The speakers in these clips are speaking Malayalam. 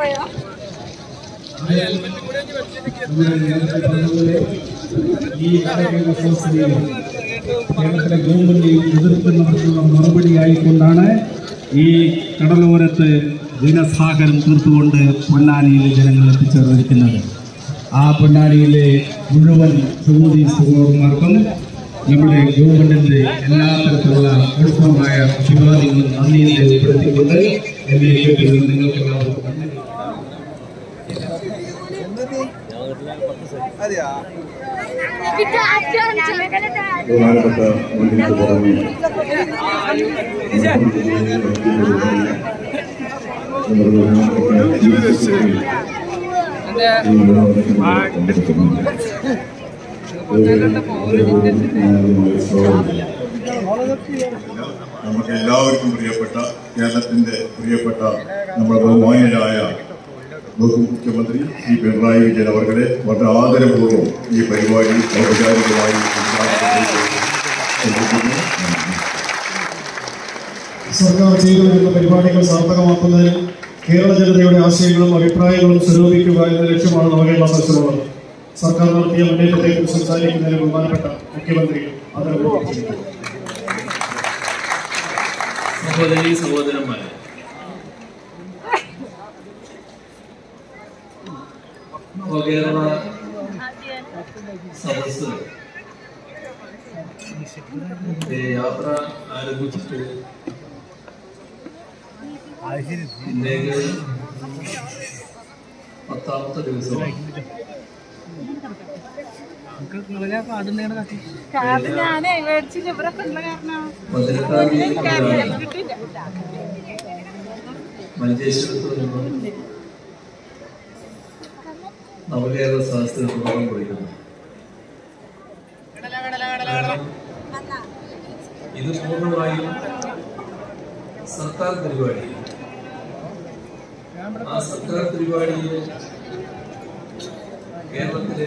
നമ്മുടെ നേരത്തെ പറഞ്ഞതുപോലെ ഈ ആരോഗ്യ സംസ്ഥയെ കേരളത്തിലെ ഗവൺമെന്റ് എതിർക്കുന്നവർക്കുള്ള മറുപടിയായിക്കൊണ്ടാണ് ഈ കടലോരത്ത് ജനസാഗരം തീർത്തുകൊണ്ട് പൊന്നാനിയിലെ ജനങ്ങൾ എത്തിച്ചേർന്നിരിക്കുന്നത് ആ പൊന്നാനിയിലെ മുഴുവൻ സൗദി സഹോദരന്മാർക്കും നമ്മുടെ ഗവൺമെന്റിന്റെ എല്ലാ തരത്തിലുള്ള ഊഷ്മമായ അഭിവാദ്യങ്ങളും നന്ദിയും രേഖപ്പെടുത്തിക്കൊണ്ട് എന്നെ കേൾക്കുന്നത് നിങ്ങൾക്കെല്ലാവർക്കും നന്ദി ബഹുമാനപ്പെട്ട മന്ത്രിക്ക് പുറമെ നമുക്ക് എല്ലാവർക്കും പ്രിയപ്പെട്ട കേരളത്തിന്റെ പ്രിയപ്പെട്ട നമ്മുടെ ബഹുമാന്യരായ മുഖ്യമന്ത്രി ശ്രീ പിണറായി വിജയൻ അവർകളെ വളരെ ആദരപൂർവ്വം ഈ പരിപാടി ഔപചാരികമായി ഉദ്ഘാടനം ചെയ്തുകൊള്ളുന്നു. നന്ദി. സർക്കാർ ചെയ്തു വരുന്ന പരിപാടികൾ സാർത്ഥകമാക്കുന്നതിന് കേരള ജനതയുടെ ആശയങ്ങളും അഭിപ്രായങ്ങളും സ്വരൂപിക്കുക എന്ന ലക്ഷ്യമാണ് നവകേരള സദസ്സിലുള്ളത് സർക്കാർ നടത്തിയ മുന്നേറ്റത്തെക്കുറിച്ച് സംസാരിക്കുന്നതിന് ബഹുമാനപ്പെട്ട മുഖ്യമന്ത്രി ആദരവ് സഹോദരി സഹോദരന്മാരെ കേരള സദസ് ഏ, യാത്ര ആരംഭിച്ചിട്ട് ഇന്നേക്ക് പത്താമത്തെ ദിവസമായി കാർഡ് ഞാനേ മേടിച്ചില്ല ഇവിടെ ഉള്ള കാരണം പതിനെട്ടാം തീയതി മുതലാണ് കിട്ടില്ല മഞ്ചേശ്വരത്ത് നിന്ന് നവകേരള സദസ്സിന് തുടക്കം കുറിക്കുന്നു കാരണം ഇത് പൂർണ്ണമായും സർക്കാർ പരിപാടി ആ സർക്കാർ പരിപാടിയിൽ കേരളത്തിലെ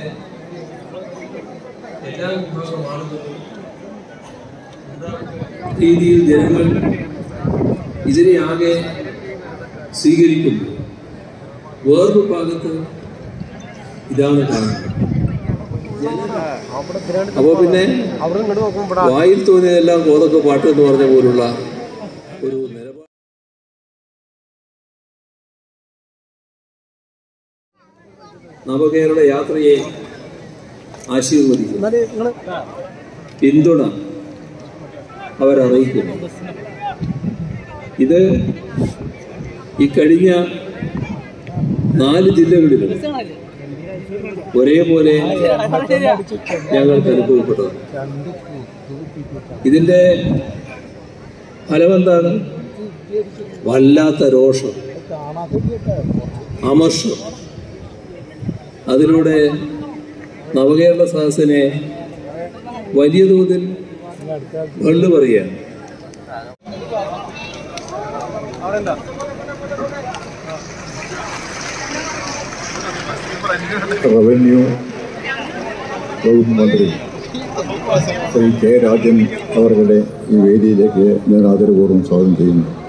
എല്ലാ വിഭാഗം ആളുകളും രീതിയിൽ ജനങ്ങൾ ഇതിനെ ആകെ സ്വീകരിക്കുന്നു വേറൊരു ഭാഗത്ത് ഇതാണ് കാണുന്നത് അപ്പോ പിന്നെ വായിൽ തോന്നിയതെല്ലാം കോതൊക്കെ പാട്ട് എന്ന് പറഞ്ഞ പോലുള്ള ഒരു നിലപാട് നവകേരള യാത്രയെ ആശീർവദിക്കുന്നു പിന്തുണ അവരറിയിക്കുന്നു ഇത് ഈ കഴിഞ്ഞ നാല് ജില്ലകളിലും ഒരേപോലെ ഞങ്ങൾക്ക് അനുഭവപ്പെട്ടത് ഇതിന്റെ ഫലമെന്താണ് വല്ലാത്ത രോഷം അമർഷം അതിലൂടെ നവകേരള സദസ്സിനെ വലിയ തോതിൽ വെള്ളു പറയുകയാണ് റവന്യൂ വകുപ്പ് മന്ത്രി ശ്രീ കെ രാജൻ അവരുടെ ഈ വേദിയിലേക്ക് ഞാൻ ആദരപൂർവ്വം സ്വാഗതം ചെയ്യുന്നു